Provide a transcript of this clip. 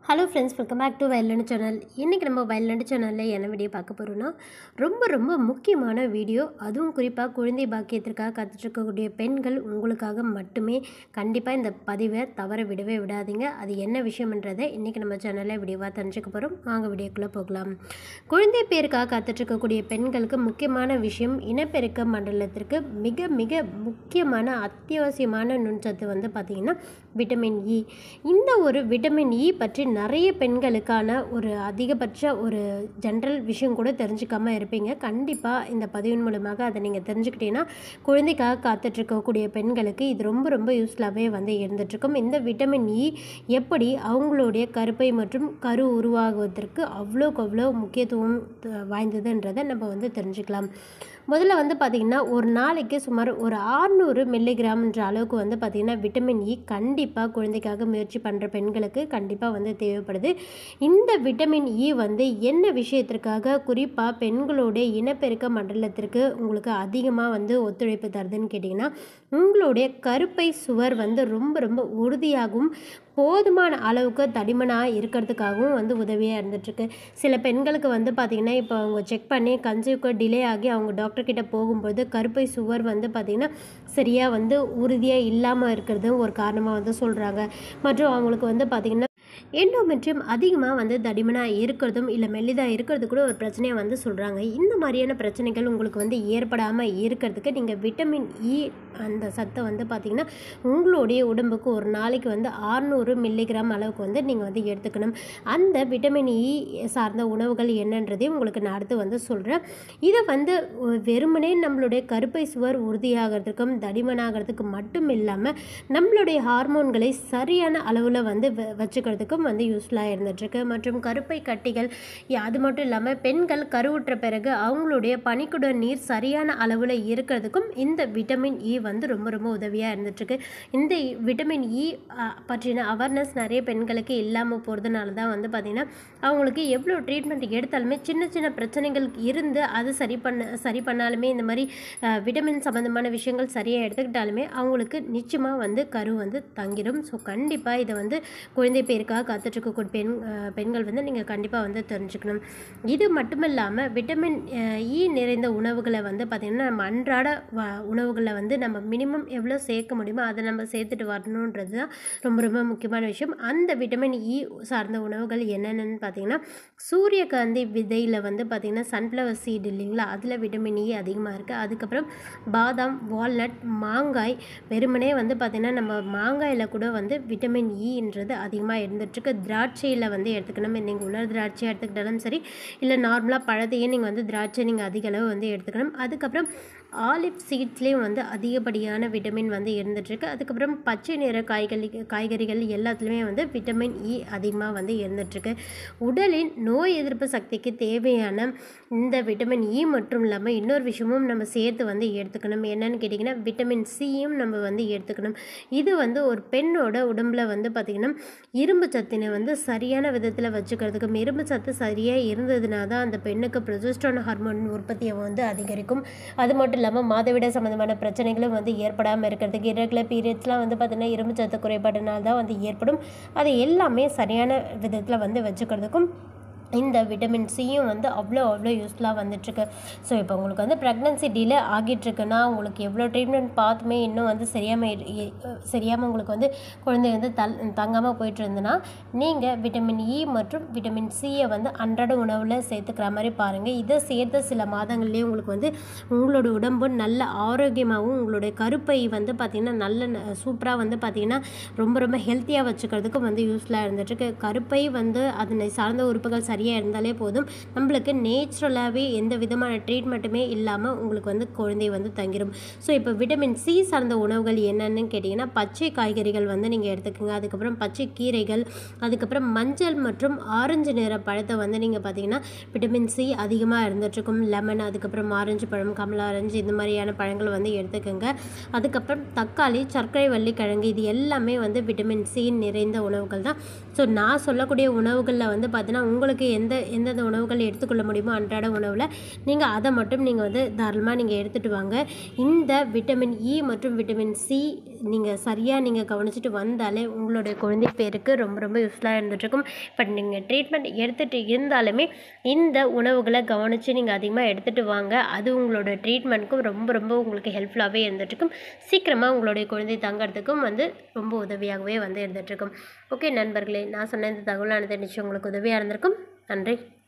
hello friends welcome back to violent channel இன்றைக்கி நம்ம violent சேனலில் என்ன வீடியோ பார்க்க போகிறோன்னா ரொம்ப ரொம்ப முக்கியமான வீடியோ அதுவும் குறிப்பாக குழந்தை பாக்கியத்திற்காக காத்துட்ருக்கக்கூடிய பெண்கள் உங்களுக்காக மட்டுமே கண்டிப்பாக இந்த பதிவை தவற விடவே விடாதீங்க அது என்ன விஷயம்ன்றதை இன்றைக்கி நம்ம சேனலில் வீடியோவாக தெரிஞ்சுக்க போகிறோம் வாங்க வீடியோக்குள்ளே போகலாம் குழந்தை பேருக்காக காத்துட்ருக்கக்கூடிய பெண்களுக்கு முக்கியமான விஷயம் இனப்பெருக்க மண்டலத்திற்கு மிக மிக முக்கியமான அத்தியாவசியமான நுண்சத்து வந்து பார்த்திங்கன்னா விட்டமின் இ இந்த ஒரு விட்டமின் இ பற்றி நிறைய பெண்களுக்கான ஒரு அதிகபட்ச ஒரு ஜென்ரல் விஷயம் கூட தெரிஞ்சுக்காம இருப்பீங்க கண்டிப்பாக இந்த பதிவின் மூலமாக அதை நீங்கள் தெரிஞ்சுக்கிட்டீங்கன்னா குழந்தைக்காக காத்துட்ருக்கக்கூடிய பெண்களுக்கு இது ரொம்ப ரொம்ப யூஸ்ஃபுல்லாகவே வந்து இருந்துகிட்ருக்கும் இந்த விட்டமின் இ எப்படி அவங்களுடைய கருப்பை மற்றும் கரு உருவாகுவதற்கு அவ்வளோக்கு அவ்வளோ முக்கியத்துவம் த- வாய்ந்ததுன்றதை நம்ம வந்து தெரிஞ்சுக்கலாம் முதல்ல வந்து பார்த்திங்கன்னா ஒரு நாளைக்கு சுமார் ஒரு 600 மில்லிகிராம்ன்ற அளவுக்கு வந்து பார்த்திங்கன்னா விட்டமின் இ கண்டிப்பாக குழந்தைக்காக முயற்சி பண்ணுற பெண்களுக்கு கண்டிப்பாக வந்து தேவைப்படுது இந்த விட்டமின் இ வந்து என்ன விஷயத்திற்காக குறிப்பாக பெண்களுடைய இனப்பெருக்க மண்டலத்திற்கு உங்களுக்கு அதிகமாக வந்து ஒத்துழைப்பு தருதுன்னு கேட்டிங்கன்னா உங்களுடைய கருப்பை சுவர் வந்து ரொம்ப ரொம்ப உறுதியாகவும் போதுமான அளவுக்கு தடிமனாக இருக்கிறதுக்காகவும் வந்து உதவியாக இருந்துகிட்ருக்கு சில பெண்களுக்கு வந்து பார்த்திங்கன்னா இப்போ அவங்க செக் பண்ணி கன்சீவ்க்கு டிலே ஆகி அவங்க டாக்டர் கிட்ட போகும்போது கருப்பை சுவர் வந்து பார்த்திங்கன்னா சரியாக வந்து உறுதியாக இல்லாமல் இருக்கிறது ஒரு காரணமாக வந்து சொல்கிறாங்க மற்றும் அவங்களுக்கு வந்து பார்த்திங்கன்னா எண்டோமெட்ரியம் அதிகமாக வந்து தடிமனாக இருக்கிறதும் இல்லை மெல்லிதாக இருக்கிறது கூட ஒரு பிரச்சனையாக வந்து சொல்கிறாங்க இந்த மாதிரியான பிரச்சனைகள் உங்களுக்கு வந்து ஏற்படாமல் இருக்கிறதுக்கு நீங்கள் விட்டமின் இ அந்த சத்தை வந்து பார்த்திங்கன்னா உங்களுடைய உடம்புக்கு ஒரு நாளைக்கு வந்து 600 மில்லிகிராம் அளவுக்கு வந்து நீங்கள் வந்து எடுத்துக்கணும் அந்த விட்டமின் இ சார்ந்த உணவுகள் என்னன்றதையும் உங்களுக்கு நான் அடுத்து வந்து சொல்கிறேன் இதை வந்து ஒ- வெறுமனே நம்மளுடைய கருப்பை சுவர் உறுதியாகிறதுக்கும் தடிமனாகிறதுக்கு மட்டும் இல்லாமல் நம்மளுடைய ஹார்மோன்களை சரியான அளவில் வந்து வ- வச்சுக்கிறதுக்கும் வந்து யூஸ்ஃபுல்லாக இருந்துகிட்ருக்கு மற்றும் கருப்பை கட்டிகள் யா- அது மட்டும் இல்லாமல் பெண்கள் கருவுற்ற பிறகு அவங்களுடைய பனிக்குட நீர் சரியான அளவில் இருக்கிறதுக்கும் இந்த விட்டமின் இ வந்து ரொம்ப ரொம்ப உதவியாக இருந்துகிட்ருக்கு இந்த விட்டமின் இ பற்றின அவேர்னஸ் நிறைய பெண்களுக்கு இல்லாமல் போகிறதுனால தான் வந்து பார்த்திங்கன்னா அவங்களுக்கு எவ்வளோ ட்ரீட்மெண்ட் எடுத்தாலுமே சின்ன சின்ன பிரச்சனைகள் இருந்து அது சரி பண்ண சரி பண்ணாலுமே இந்த மாதிரி அஹ், விட்டமின் சம்மந்தமான விஷயங்கள் சரியாக எடுத்துக்கிட்டாலுமே அவங்களுக்கு நிச்சயமாக வந்து கரு வந்து தங்கிடும் ஸோ கண்டிப்பாக இதை வந்து குழந்தை பேருக்காக காத்துட்ருக்கக்கூடிய பெண் அஹ், பெண்கள் வந்து நீங்கள் கண்டிப்பாக வந்து தெரிஞ்சுக்கணும் இது மட்டும் இல்லாமல் விட்டமின் அஹ், இ நிறைந்த உணவுகளை வந்து பார்த்திங்கன்னா நம்ம அன்றாட வ உணவுகளில் வந்து நம்ம மினிமம் எவ்வளோ சேர்க்க முடியுமோ அதை நம்ம சேர்த்துட்டு வரணுன்றது தான் ரொம்ப ரொம்ப முக்கியமான விஷயம் அந்த விட்டமின் இ சார்ந்த உணவுகள் என்னென்னு பார்த்தீங்கன்னா சூரியகாந்தி விதையில் வந்து பார்த்திங்கன்னா சன்ஃப்ளவர் சீட் இல்லைங்களா அதில் விட்டமின் இ அதிகமாக இருக்குது அதுக்கப்புறம் பாதாம் வால்நட் மாங்காய் வெறுமனே வந்து பார்த்திங்கன்னா நம்ம மாங்காயில் கூட வந்து விட்டமின் இன்றது அதிகமாக இருந்துகிட்ருக்கு திராட்சையில் வந்து எடுத்துக்கணும் நீங்கள் உலர் திராட்சை எடுத்துக்கிட்டாலும் சரி இல்லை நார்மலாக பழத்தையே நீங்கள் வந்து திராட்சை நீங்கள் அதிக அளவு வந்து எடுத்துக்கணும் அதுக்கப்புறம் ஆலிவ் சீட்ஸ்லேயும் வந்து அதிகப்படியான விட்டமின் வந்து இருந்துகிட்ருக்கு அதுக்கப்புறம் பச்சை நிற காய்கறி காய்கறிகள் எல்லாத்துலேயுமே வந்து விட்டமின் இ அதிகமாக வந்து இருந்துகிட்ருக்கு உடலின் நோய் எதிர்ப்பு சக்திக்கு தேவையான இந்த விட்டமின் இ மட்டும் இல்லாமல் இன்னொரு விஷயமும் நம்ம சேர்த்து வந்து எடுத்துக்கணும் என்னன்னு கேட்டிங்கன்னா விட்டமின் சியும் நம்ம வந்து எடுத்துக்கணும் இது வந்து ஒரு பெண்ணோட உடம்புல வந்து பார்த்திங்கன்னா இரும்பு சத்தினை வந்து சரியான விதத்தில் வச்சுக்கிறதுக்கும் இரும்பு சத்து சரியாக இருந்ததுனா தான் அந்த பெண்ணுக்கு ப்ரொஜெஸ்ட்ரான் ஹார்மோன் உற்பத்தியை வந்து அதிகரிக்கும் அது மட்டும் இல்லாமல் மாதவிட சம்மந்தமான பிரச்சனைகளும் வந்து ஏற்படாமல் இருக்கிறதுக்கு இரகுலர் பீரியட்ஸ்லாம் வந்து பார்த்திங்கன்னா இரும்பு சத்து குறைபாடுனால தான் வந்து ஏற்படும் அது எல்லாமே சரியான விதத்தில் வந்து வச்சுக்கிறதுக்கும் இந்த விட்டமின் சியும் வந்து அவ்வளோ அவ்வளோ யூஸ்ஃபுல்லாக வந்துட்டுருக்கு ஸோ இப்போ உங்களுக்கு வந்து ப்ரெக்னன்சி டிலே ஆகிட்டுருக்குன்னா உங்களுக்கு எவ்வளோ ட்ரீட்மெண்ட் பார்த்துமே இன்னும் வந்து சரியாமல் சரியாமல் உங்களுக்கு வந்து குழந்தை வந்து தல் தங்காமல் போயிட்டு இருந்ததுன்னா நீங்கள் விட்டமின் இ மற்றும் விட்டமின் சியை வந்து அன்றாட உணவில் சேர்த்துக்கிற மாதிரி பாருங்கள் இதை சேர்த்த சில மாதங்கள்லேயே உங்களுக்கு வந்து உங்களோட உடம்பு நல்ல ஆரோக்கியமாகவும் உங்களுடைய கருப்பை வந்து பார்த்திங்கன்னா நல்ல சூப்பராக வந்து பார்த்திங்கன்னா ரொம்ப ரொம்ப ஹெல்த்தியாக வச்சுக்கிறதுக்கும் வந்து யூஸ்ஃபுல்லாக இருந்துட்டுருக்கு கருப்பை வந்து அதனை சார்ந்த உறுப்புகள் சரியாக இருந்தாலே போதும் நம்மளுக்கு நேச்சுரலாகவே எந்த விதமான ட்ரீட்மெண்ட்டுமே இல்லாமல் உங்களுக்கு வந்து குழந்தை வந்து தங்கிடும் ஸோ இப்போ விட்டமின் சி சார்ந்த உணவுகள் என்னென்னு கேட்டிங்கன்னா பச்சை காய்கறிகள் வந்து நீங்கள் எடுத்துக்கோங்க அதுக்கப்புறம் பச்சை கீரைகள் அதுக்கப்புறம் மஞ்சள் மற்றும் ஆரஞ்சு நிற பழத்தை வந்து நீங்கள் பார்த்தீங்கன்னா விட்டமின் சி அதிகமாக இருந்துகிட்ருக்கும் லெமன் அதுக்கப்புறம் ஆரஞ்சு பழம் கமலா ஆரஞ்சு இந்த மாதிரியான பழங்கள் வந்து எடுத்துக்கோங்க அதுக்கப்புறம் தக்காளி சர்க்கரை வள்ளி கிழங்கு இது எல்லாமே வந்து விட்டமின் சி நிறைந்த உணவுகள் தான் ஸோ நான் சொல்லக்கூடிய உணவுகளில் வந்து பார்த்தீங்கன்னா உங்களுக்கு எந்த எந்தெந்த உணவுகள் எடுத்துக்கொள்ள முடியுமோ அன்றாட உணவில் நீங்கள் அதை மட்டும் நீங்கள் வந்து தாராளமாக நீங்கள் எடுத்துகிட்டு வாங்க இந்த விட்டமின் இ மற்றும் விட்டமின் சி நீங்கள் சரியாக நீங்கள் கவனிச்சுட்டு வந்தாலே உங்களுடைய குழந்தை பேருக்கு ரொம்ப ரொம்ப யூஸ்ஃபுல்லாக இருந்துகிட்ருக்கும் பட் நீங்கள் ட்ரீட்மெண்ட் எடுத்துகிட்டு இருந்தாலுமே இந்த உணவுகளை கவனித்து நீங்கள் அதிகமாக எடுத்துகிட்டு வாங்க அது உங்களோட ட்ரீட்மெண்ட்டுக்கும் ரொம்ப ரொம்ப உங்களுக்கு ஹெல்ப்ஃபுல்லாகவே இருந்துகிட்ருக்கும் சீக்கிரமாக உங்களுடைய குழந்தை தங்கறதுக்கும் வந்து ரொம்ப உதவியாகவே வந்து இருந்துகிட்ருக்கும் ஓகே நண்பர்களே நான் சொன்ன இந்த தகவலானது நிச்சயம் உங்களுக்கு உதவியாக இருந்திருக்கும் நன்றி